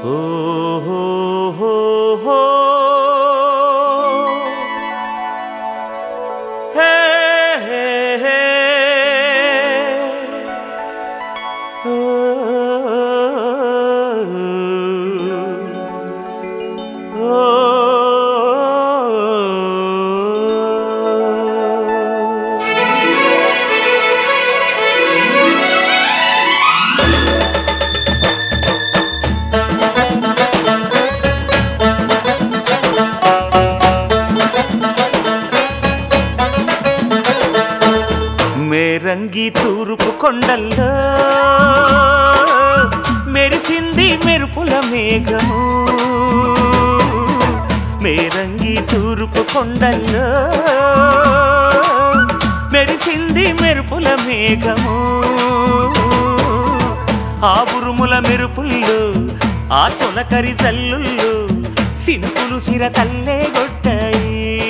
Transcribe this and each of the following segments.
ఓ హో హో హో. హే హే హే. ఓ. ఓ. మేరంగి తూర్పు కొండల్లో మెరిసింది మెరుపుల మేఘము మేరంగి తూర్పు కొండల్లో మెరిసింది మెరుపుల మేఘము ఆ ఉరుముల మెరుపుల్లో ఆ తొలకరి జల్లుల్లో సినుకులు సిర తల్లే గొట్టాయి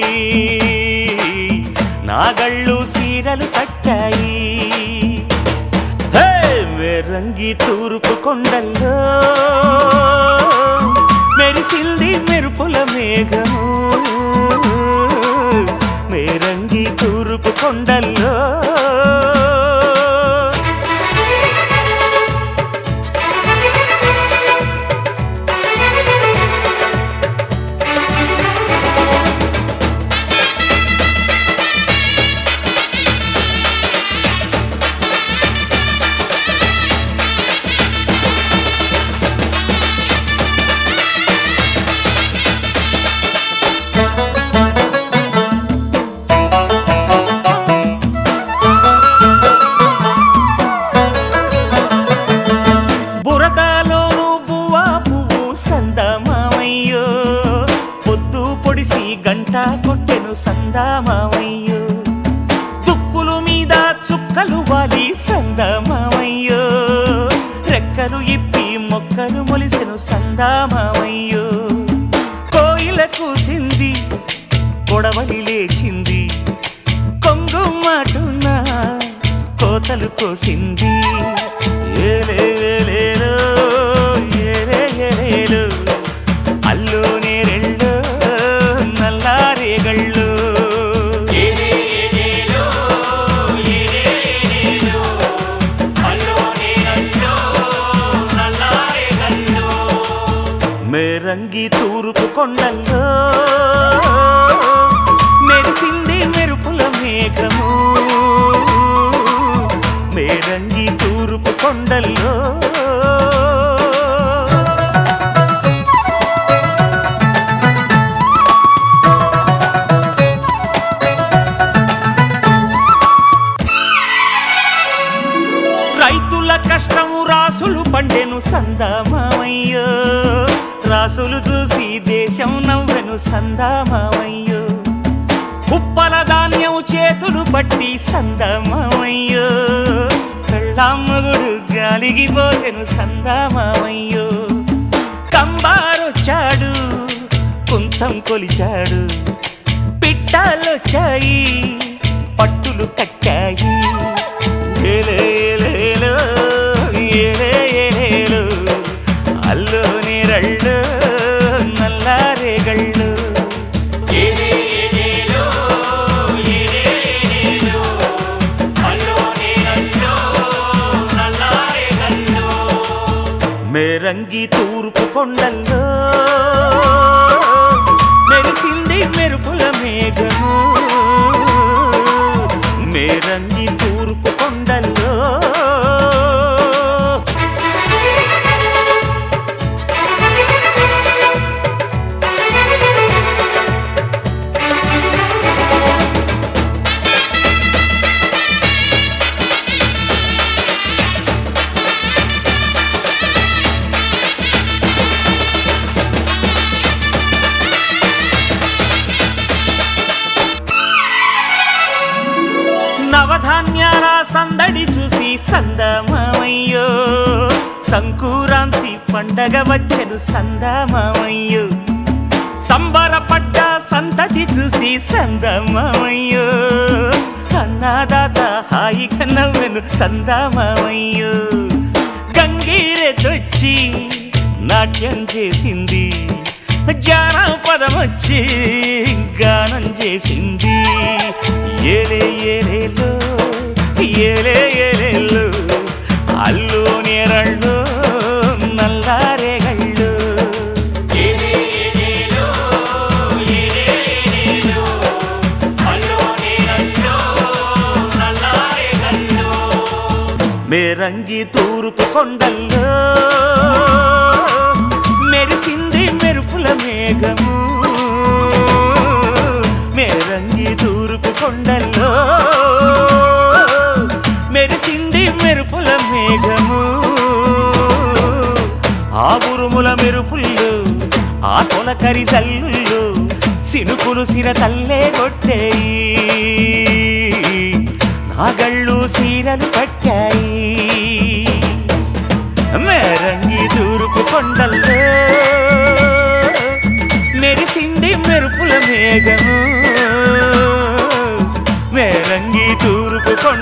నాగళ్ళు సీరలు కట్టాయి హే! మెరంగి తూర్పు కొండల్లో మెరిసింది మెరుపుల మేఘము మేరంగి తూర్పు కొండల్లో బురదలోను బువ్వా పువ్వు సందమామయ్యో పొద్దు పొడిసి గంట కొట్టెను సందమామయ్యో తుక్కులు మీద చుక్కలు వాలి సందమామయ్యో రెక్కలు ఇప్పి మొక్కలు మొలిసెను సందమామయ్యో కోయిల కూసింది కొడవలి లేచింది కొంగు మాటున కోతలు కోసింది ఏలే ఏలేలో, ఏలే ఏలేలో, అల్లో నేరెళ్ళు నల్లారేగళ్ళు మేరంగి తూర్పు కొండల్లో మెరిసింది మెరుపుల మేఘము మేరంగి తూర్పు కొండల్లో రైతుల కష్టము రాసులు పండెను సందామామయ్యో రాసులు చూసి దేశం నవ్వెను సందామామయ్యో ఉప్పల ధాన్యం చేతులు పట్టి సందామామయ్యో కళ్ళమ్మగుడు గాలికి పోసెను సందామామయ్యో కంబారొచ్చాడు కుంచం కొలిచాడు పిట్టాలొచ్చాయి పట్టులు కట్టాయి ఏలే ఏలేలో, ఏలే ఏలేలో, అల్లో నీరళ్ళు నల్లారేగళ్ళు మేరంగి తూర్పు కొండల్లో మెరిసింది మెరుపుల మేఘము మేరంగి తూర్పు కొండల్లో నవధాన్యాల సందడి చూసి సందమామయ్యో సంకురాంతి పండగ వచ్చెను సందమామయ్యో సంబరపడ్డ సంతతి చూసి సందమామయ్యో అన్నాదాత హాయిగా నవ్వెను సందమామయ్యో గంగీరెతొచ్చి నాట్యం చేసింది జానపదమొచ్చి గానం చేసింది ఏలే ఏలేలో ఏలే ఏలేలో అల్లు నేరళ్ళు నల్లారేగళ్ళు మేరంగి తూర్పు కొండల్లో మెరిసింది మెరుపుల మేఘము మేరంగి తూర్పు కొండల్లో మెరిసింది మెరుపుల మేఘము ఆ ఉరుముల మెరుపుల్లో ఆ తొలకరి జల్లుల్లో సినుకులు సిర తల్లే కొట్టేయి నాగళ్ళు సీరలు కట్టాయి మేరంగి తూర్పు కొండల్లో మెరిసింది మెరుపుల మేఘము మేరంగి తూర్పు కొండ